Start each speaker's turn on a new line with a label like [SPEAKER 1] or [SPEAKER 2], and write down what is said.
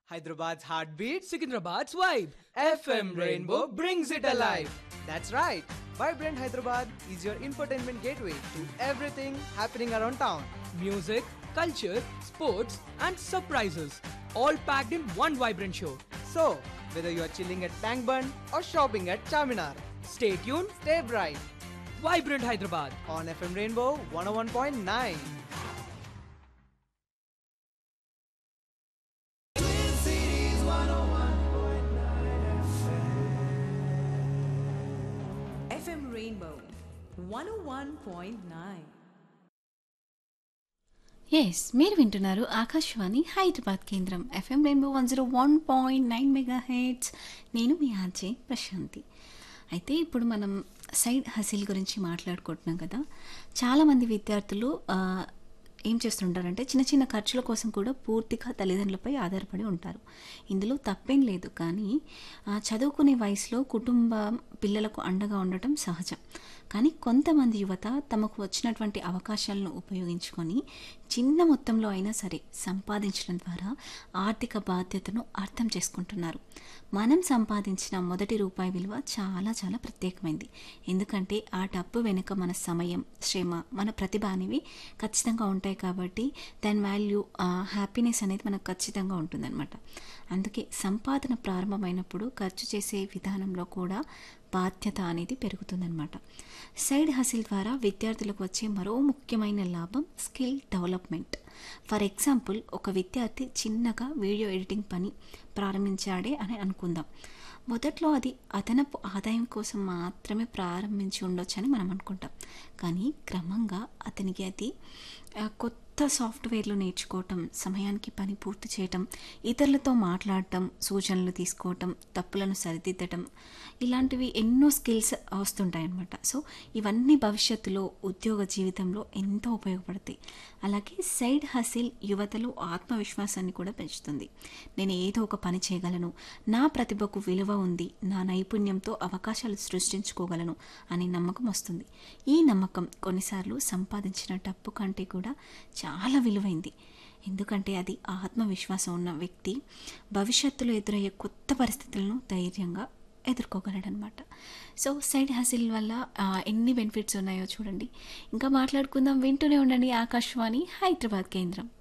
[SPEAKER 1] Hyderabad's heartbeat,
[SPEAKER 2] Sikandrabad's vibe.
[SPEAKER 1] FM Rainbow brings it alive. That's right. Vibrant Hyderabad is your infotainment gateway to everything happening around town.
[SPEAKER 2] Music, culture, sports, and surprises. All packed in one vibrant show.
[SPEAKER 1] So, whether you are chilling at Tank Bund or shopping at Charminar,
[SPEAKER 2] Stay tuned.
[SPEAKER 1] stay bright
[SPEAKER 2] Vibrant Hyderabad.
[SPEAKER 1] on FM Rainbow 101.9.
[SPEAKER 3] FM Rainbow 101.9.
[SPEAKER 4] Yes మీరు వింటున్నారు ఆకాశవాణి హైదరాబాద్ కేంద్రం FM Rainbow one zero one point nine megahertz నేను మీ RJ Prashanti అయితే ఇప్పుడు మనం side hustle గురించి మాట్లాడుకుంటున్నాం కదా చాలామంది విద్యార్థులు ఆ, ఏం చేస్తుంటారంటే చిన్న చిన్న ఖర్చుల కోసం కూడా పూర్తిగా తల్లిదండ్రులపై ఆధారపడి ఉంటారు ఇందులో తప్పేం లేదు కానీ ఆ, చదువుకునే వయసులో కుటుంబం పిల్లలకు అండగా ఉండటం సహజం కానీ కొంతమంది యువత తమకు వచ్చినటువంటి అవకాశాలను ఉపయోగించుకొని చిన్న మొత్తంలో అయినా సరే సంపాదించడం ద్వారా ఆర్థిక బాధ్యతను అర్థం చేసుకుంటున్నారు మనం సంపాదించిన మొదటి రూపాయి విలువ చాలా చాలా ప్రత్యేకమైంది ఎందుకంటే ఆ డబ్బు వెనుక మన సమయం శ్రమ మన ప్రతిభ అనేవి ఖచ్చితంగా ఉంటాయి కాబట్టి దాని వాల్యూ హ్యాపీనెస్ అనేది మనకు ఖచ్చితంగా ఉంటుందన్నమాట అందుకే సంపాదన ప్రారంభమైనప్పుడు ఖర్చు చేసే విధానంలో కూడా బాధ్యత అనేది పెరుగుతుందన్నమాట సైడ్ హసిల్ ద్వారా విద్యార్థులకు వచ్చే మరో ముఖ్యమైన లాభం స్కిల్ డెవలప్మెంట్ ఫర్ ఎగ్జాంపుల్ ఒక విద్యార్థి చిన్నగా వీడియో ఎడిటింగ్ పని ప్రారంభించాడే అని అనుకుందాం మొదట్లో అది అదనపు ఆదాయం కోసం మాత్రమే ప్రారంభించి ఉండొచ్చని మనం అనుకుంటాం కానీ క్రమంగా అతనికి అది ఆ, కొత్త సాఫ్ట్వేర్లు నేర్చుకోవటం సమయానికి పని పూర్తి చేయటం ఇతరులతో మాట్లాడటం సూచనలు తీసుకోవటం తప్పులను సరిదిద్దటం ఇలాంటివి ఎన్నో స్కిల్స్ వస్తుంటాయన్నమాట సో ఇవన్నీ భవిష్యత్తులో ఉద్యోగ జీవితంలో ఎంతో ఉపయోగపడతాయి అలాగే సైడ్ హసిల్ యువతలో ఆత్మవిశ్వాసాన్ని కూడా పెంచుతుంది నేను ఏదో ఒక పని చేయగలను నా ప్రతిభకు విలువ ఉంది నా నైపుణ్యంతో అవకాశాలు సృష్టించుకోగలను అనే నమ్మకం వస్తుంది ఈ నమ్మకం కొన్నిసార్లు సంపాదించిన డబ్బు కంటే కూడా చాలా విలువైంది ఎందుకంటే అది ఆత్మవిశ్వాసం ఉన్న వ్యక్తి భవిష్యత్తులో ఎదురయ్యే కొత్త పరిస్థితులను ధైర్యంగా ఎదుర్కోగలడనమాట సో సైడ్ హసిల్ వల్ల ఆ, ఎన్ని బెనిఫిట్స్ ఉన్నాయో చూడండి ఇంకా మాట్లాడుకుందాం వింటూనే ఉండండి ఆకాశవాణి హైదరాబాద్ కేంద్రం